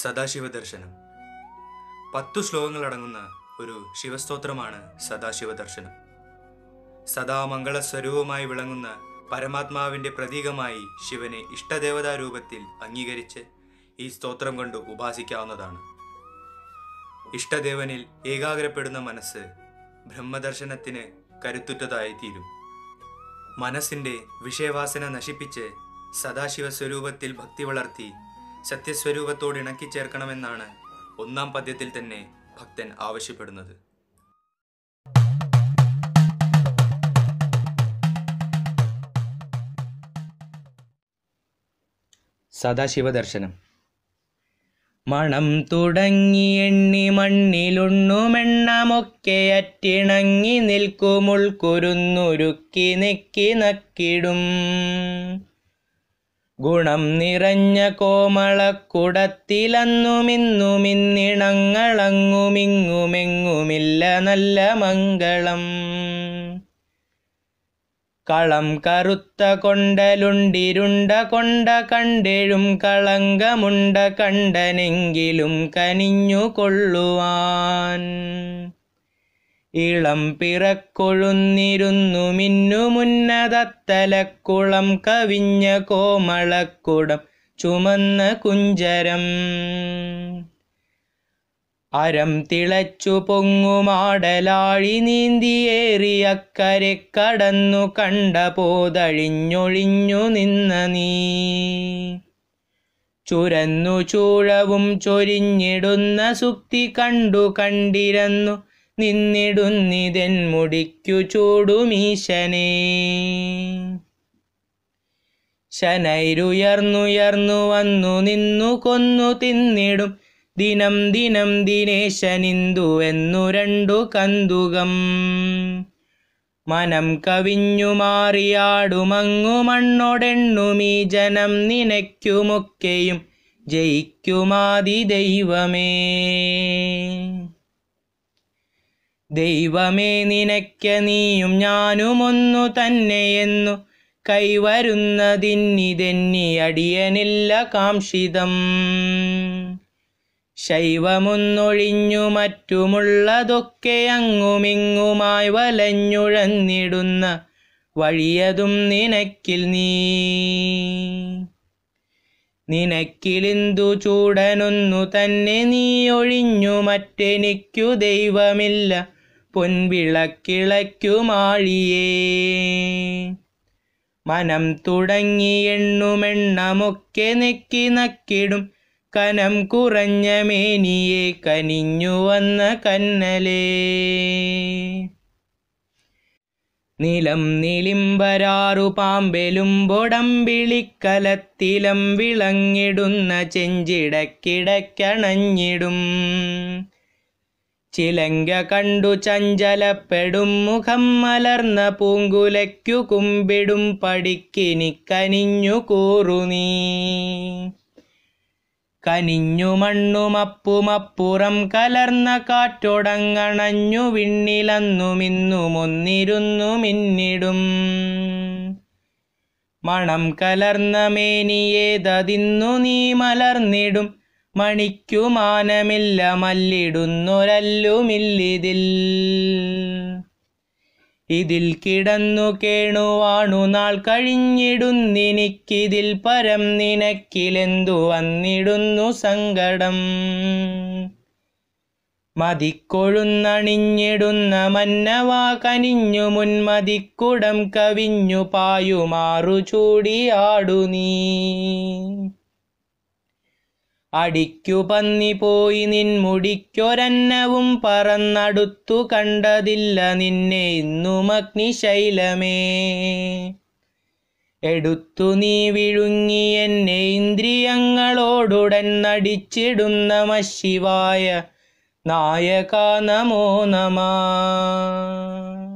സദാശിവ ദർശനം പത്തു ശ്ലോകങ്ങളടങ്ങുന്ന ഒരു ശിവസ്തോത്രമാണ് സദാശിവ ദർശനം സദാമംഗള സ്വരൂപമായി വിളങ്ങുന്ന പരമാത്മാവിന്റെ പ്രതീകമായി ശിവനെ ഇഷ്ടദേവതാ രൂപത്തിൽ അംഗീകരിച്ച് ഈ സ്തോത്രം കൊണ്ട് ഉപാസിക്കാവുന്നതാണ് ഇഷ്ടദേവനിൽ ഏകാഗ്രപ്പെടുന്ന മനസ്സ് ബ്രഹ്മദർശനത്തിന് കരുത്തുറ്റതായി തീരും മനസ്സിന്റെ വിഷയവാസന നശിപ്പിച്ച് സദാശിവ സ്വരൂപത്തിൽ ഭക്തി വളർത്തി സത്യസ്വരൂപത്തോട് ഇണക്കിച്ചേർക്കണമെന്നാണ് ഒന്നാം പദ്യത്തിൽ തന്നെ ഭക്തൻ ആവശ്യപ്പെടുന്നത് സദാശിവ ദർശനം മണം തുടങ്ങി എണ്ണി മണ്ണിലുണ്ണുമെണ്ണമൊക്കെ അറ്റിണങ്ങി നിൽക്കുമുൾക്കുരുന്നുരുക്കി നെക്കി നക്കിടും ഗുണം നിറഞ്ഞ കോമളക്കുടത്തിലന്നുമിന്നുമിന്നിണങ്ങളങ്ങുമിങ്ങുമെങ്ങുമില്ല നല്ല മംഗളം കളം കറുത്ത കൊണ്ടലുണ്ടിരുണ്ട കൊണ്ട കണ്ടെഴും കളങ്കമുണ്ട കണ്ടനെങ്കിലും കനിഞ്ഞു കൊള്ളുവാൻ ഇളം പിറക്കൊഴുന്നിരുന്നു മിന്നുമുന്നതത്തലക്കുളം കവിഞ്ഞ കോമളക്കുടം ചുമന്ന കുഞ്ചരം അരം തിളച്ചു പൊങ്ങുമാടലാഴി നീന്തിയേറിയക്കരെ കടന്നു കണ്ട പോതഴിഞ്ഞൊഴിഞ്ഞു നിന്ന നീ ചുരന്നു ചൂഴവും ചൊരിഞ്ഞിടുന്ന സുക്തി കണ്ടു കണ്ടിരന്നു നിന്നിടുന്നിതെൻ മുടിക്കു ചൂടുമീശനേ ശനൈരുയർന്നുയർന്നു വന്നു നിന്നു കൊന്നു തിന്നിടും ദിനം ദിനം ദിനേശനിന്ദുവെന്നു രണ്ടു കന്തുകം മനം കവിഞ്ഞു മാറിയാടുമങ്ങു മണ്ണൊടെണ്ണുമീ ജനം നിനയ്ക്കുമൊക്കെയും ജയിക്കുമാതി ദൈവമേ ദൈവമേ നിനയ്ക്ക നീയും ഞാനും ഒന്നു തന്നെയെന്നു കൈവരുന്നതിന്നിതെന്നി അടിയനില്ല കാംക്ഷിതം ശൈവമൊന്നൊഴിഞ്ഞു മറ്റുമുള്ളതൊക്കെ അങ്ങുമിങ്ങുമായി വലഞ്ഞുഴന്നിടുന്ന വഴിയതും നിനക്കിൽ നീ നിനക്കിലിന്തു ചൂടനൊന്നു തന്നെ നീ ഒഴിഞ്ഞു മറ്റെനിക്കു ദൈവമില്ല പൊൻവിളക്കിളയ്ക്കുമാഴിയേ മനം തുടങ്ങി എണ്ണുമെണ്ണമൊക്കെ നെക്കി നക്കിടും കനം കുറഞ്ഞ മേനിയെ കനിഞ്ഞു വന്ന കന്നലേ നിലം നിലിംബരാറു പാമ്പെലും ബൊടമ്പിളിക്കലത്തിലം വിളങ്ങിടുന്ന ചെഞ്ചിടക്കിടക്കണഞ്ഞിടും ചിലങ്ക കണ്ടു ചഞ്ചലപ്പെടും മുഖം മലർന്ന പൂങ്കുലയ്ക്കു കുമ്പിടും പടിക്കിനി കനിഞ്ഞു കൂറു നീ കനിഞ്ഞു മണ്ണുമപ്പുമപ്പുറം കലർന്ന കാറ്റൊടങ്ങണഞ്ഞു വിണ്ണിലന്നുമിന്നുമൊന്നിരുന്നു മിന്നിടും മണം കലർന്ന മേനിയേതതിന്നു നീ മലർന്നിടും മണിക്കു മാനമില്ല മല്ലിടുന്നൊരല്ലുമില്ലിതിൽ ഇതിൽ കിടന്നു കേണുവാണു നാൾ കഴിഞ്ഞിടുന്നിനിക്കിതിൽ പരം നിനക്കിലെന്തു വന്നിടുന്നു സങ്കടം മതിക്കൊഴുന്നണിഞ്ഞിടുന്ന മന്നവാ കനിഞ്ഞു മുൻമതിക്കുടം കവിഞ്ഞു പായുമാറു ചൂടിയാടു നീ അടിക്കു പന്നി പോയി നിൻ മുടിക്കൊരന്നവും പറന്നടുത്തു കണ്ടതില്ല നിന്നെ ഇന്നും അഗ്നിശൈലമേ എടുത്തു നീ വിഴുങ്ങി എന്നെ ഇന്ദ്രിയങ്ങളോടുടൻ നടിച്ചിടുന്ന മശിവായ നായക നമോ നമ